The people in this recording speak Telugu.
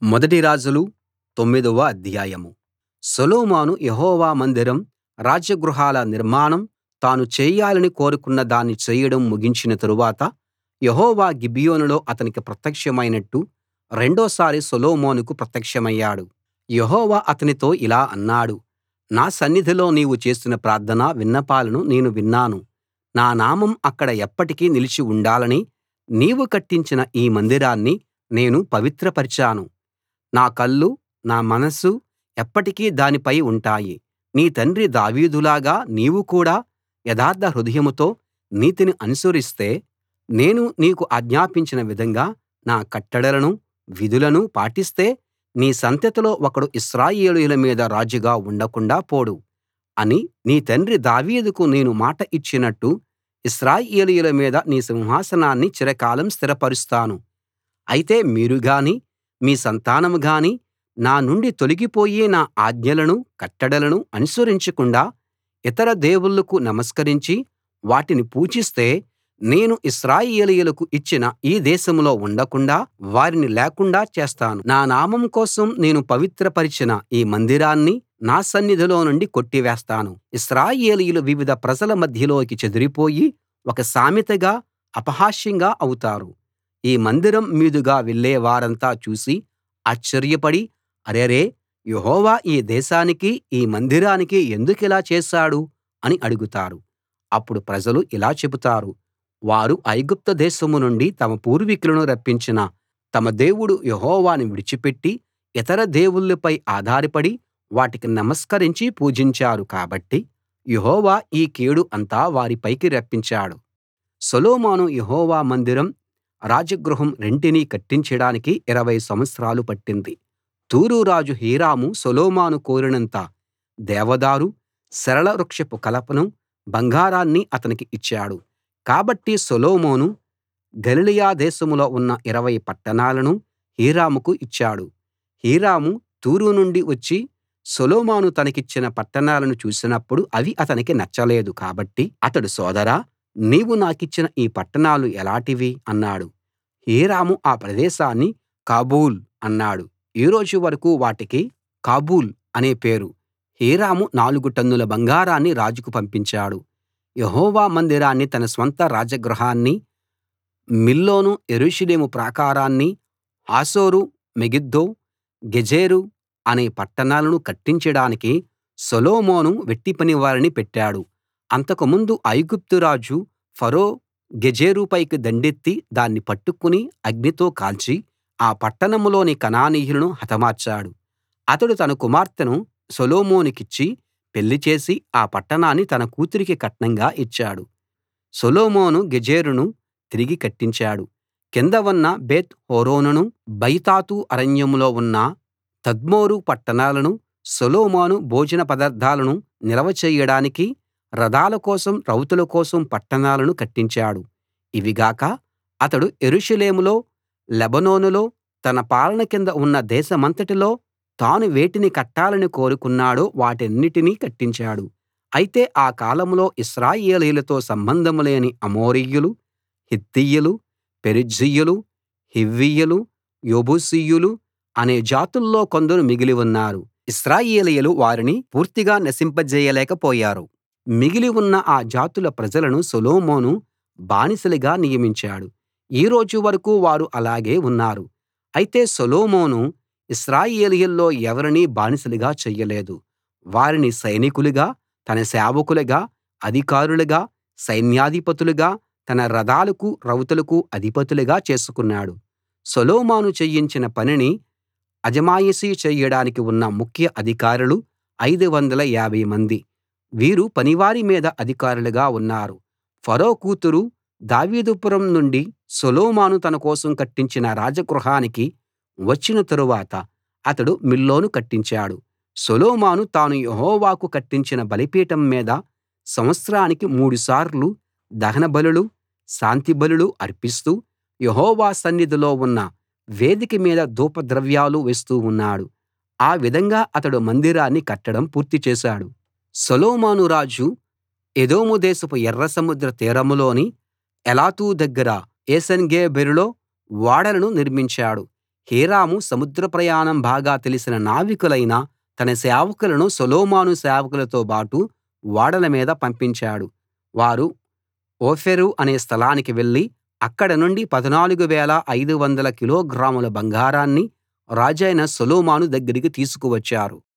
మొదటి రాజులు తొమ్మిదవ అధ్యాయం సొలొమోను యెహోవా మందిరం రాజగృహాల నిర్మాణం తాను చేయాలని కోరుకున్న దాన్ని చేయడం ముగించిన తరువాత యెహోవా గిబియోనులో అతనికి ప్రత్యక్షమైనట్టు రెండోసారి సొలొమోనుకు ప్రత్యక్షమయ్యాడు యెహోవా అతనితో ఇలా అన్నాడు నా సన్నిధిలో నీవు చేసిన ప్రార్థన విన్నపాలను నేను విన్నాను నా నామం అక్కడ ఎప్పటికీ నిలిచి ఉండాలని నీవు కట్టించిన ఈ మందిరాన్ని నేను పవిత్రపరిచాను నా కళ్ళు నా మనస్సు ఎప్పటికీ దానిపై ఉంటాయి నీ తండ్రి దావీదులాగా నీవు కూడా యథార్థ హృదయంతో నీతిని అనుసరిస్తే నేను నీకు ఆజ్ఞాపించిన విధంగా నా కట్టడలను విధులను పాటిస్తే నీ సంతతిలో ఒకడు ఇశ్రాయేలీయుల మీద రాజుగా ఉండకుండా పోడు అని నీ తండ్రి దావీదుకు నేను మాట ఇచ్చినట్టు ఇశ్రాయేలీయుల మీద నీ సింహాసనాన్ని చిరకాలం స్థిరపరుస్తాను అయితే మీరు గాని మీ సంతానం గాని నా నుండి తొలగిపోయి నా ఆజ్ఞలను కట్టడలను అనుసరించకుండా ఇతర దేవుళ్ళకు నమస్కరించి వాటిని పూజిస్తే నేను ఇశ్రాయేలీయులకు ఇచ్చిన ఈ దేశంలో ఉండకుండాా వారిని లేకుండా చేస్తాను నా నామం కోసం నేను పవిత్రపరచిన ఈ మందిరాన్ని నా సన్నిధిలో నుండి కొట్టివేస్తాను ఇశ్రాయేలీయులు వివిధ ప్రజల మధ్యలోకి చెదరిపోయి ఒక సామెతగా అపహాస్యంగా అవుతారు ఈ మందిరం మీదుగా వెళ్ళే వారంతా చూసి ఆశ్చర్యపడి అరెరే యెహోవా ఈ దేశానికి ఈ మందిరానికి ఎందుకిలా చేశాడు అని అడుగుతారు అప్పుడు ప్రజలు ఇలా చెబుతారు వారు ఐగుప్తు దేశం నుండి తమ పూర్వీకులను రప్పించిన తమ దేవుడు యెహోవాను విడిచిపెట్టి ఇతర దేవుళ్ళపై ఆధారపడి వాటికి నమస్కరించి పూజించారు కాబట్టి యెహోవా ఈ కీడు అంతా వారిపైకి రప్పించాడు సొలొమోను యెహోవా మందిరం రాజగృహం రెంటినీ కట్టించడానికి 20 సంవత్సరాలు పట్టింది తూరు రాజు హీరాము సొలొమోను కోరినంత దేవదారు సరళ వృక్షపు కలపను బంగారాన్ని అతనికి ఇచ్చాడు కాబట్టి సొలొమోను గలిలయ దేశంలో ఉన్న 20 పట్టణాలను హీరాముకు ఇచ్చాడు హీరాము తూరు నుండి వచ్చి సొలొమోను తనకిచ్చిన పట్టణాలను చూసినప్పుడు అవి అతనికి నచ్చలేదు కాబట్టి అతడు సోదరా నీవు నాకిచ్చిన ఈ పట్టణాలు ఎలాటివి అన్నాడు హీరాము ఆ ప్రదేశాన్ని కాబూల్ అన్నాడు ఈ రోజు వరకూ వాటికి కాబూల్ అనే పేరు హీరాము నాలుగు టన్నుల బంగారాన్ని రాజుకు పంపించాడు యెహోవా మందిరాన్ని తన స్వంత రాజగృహాన్ని మిల్లోను యెరూషలేము ప్రాకారాన్ని హాసోరు మెగిద్దో గెజెరు అనే పట్టణాలను కట్టించడానికి సొలొమోను వెట్టిపనివారిని పెట్టాడు అంతకుముందు ఐగుప్తు రాజు ఫరో గెజెరు పైకి దండెత్తి దాన్ని పట్టుకుని అగ్నితో కాల్చి ఆ పట్టణంలోని కనానీయులను హతమార్చాడు అతడు తన కుమార్తెను సొలొమోనుకిచ్చి పెళ్లి చేసి ఆ పట్టణాన్ని తన కూతురికి కట్నంగా ఇచ్చాడు సొలొమోను గెజెరును తిరిగి కట్టించాడు కింద ఉన్న బేత్ హోరోనును బయతాతు అరణ్యంలో ఉన్న తద్మోరు పట్టణాలను సొలొమోను భోజన పదార్థాలను నిల్వ చెయ్యడానికి రథాల కోసం రౌతుల కోసం పట్టణాలను కట్టించాడు ఇవి గాక అతడు యెరూషలేములో లెబానోనులో తన పాలన కింద ఉన్న దేశమంతటిలో తాను వేటిని కట్టాలని కోరుకున్నాడో వాటన్నిటినీ కట్టించాడు అయితే ఆ కాలంలో ఇశ్రాయేలీయులతో సంబంధం లేని అమోరీయులు హిత్తీయులు పెరిజ్జీయులు హివ్వీయులు యెబూసీయులు అనే జాతుల్లో కొందరు మిగిలి ఉన్నారు ఇశ్రాయేలీయులు వారిని పూర్తిగా నశింపజేయలేకపోయారు మిగిలి ఉన్న ఆ జాతుల ప్రజలను సొలొమోను బానిసలుగా నియమించాడు ఈ రోజు వరకూ వారు అలాగే ఉన్నారు అయితే సొలొమోను ఇశ్రాయేలీయుల్లో ఎవరినీ బానిసలుగా చెయ్యలేదు వారిని సైనికులుగా తన సేవకులుగా అధికారులుగా సైన్యాధిపతులుగా తన రథాలకు రౌతులకు అధిపతులుగా చేసుకున్నాడు సొలొమోను చేయించిన పనిని అజమాయిషీ చెయ్యడానికి ఉన్న ముఖ్య అధికారులు 550 మంది వీరు పనివారి మీద అధికారులుగా ఉన్నారు ఫరో కూతురు దావీదుపురం నుండి సొలొమోను తన కోసం కట్టించిన రాజగృహానికి వచ్చిన తరువాత అతడు మిల్లోను కట్టించాడు సొలొమోను తాను యెహోవాకు కట్టించిన బలిపీఠం మీద సంవత్సరానికి మూడుసార్లు దహనబలులు శాంతి బలులు అర్పిస్తూ యెహోవా సన్నిధిలో ఉన్న వేదిక మీద ధూపద్రవ్యాలు వేస్తూ ఉన్నాడు ఆ విధంగా అతడు మందిరాన్ని కట్టడం పూర్తి చేశాడు సొలొమోను రాజు ఎదోము దేశపు ఎర్ర సముద్ర తీరంలోని ఏలతు దగ్గర ఏసోన్గెబెరులో ఓడలను నిర్మించాడు హీరాము సముద్ర ప్రయాణం బాగా తెలిసిన నావికులైన తన సేవకులను సొలొమోను సేవకులతోబాటు ఓడల మీద పంపించాడు వారు ఓఫీరు అనే స్థలానికి వెళ్ళి అక్కడ నుండి 14 500 కిలోగ్రాముల బంగారాన్ని రాజైన సొలొమోను దగ్గరికి తీసుకువచ్చారు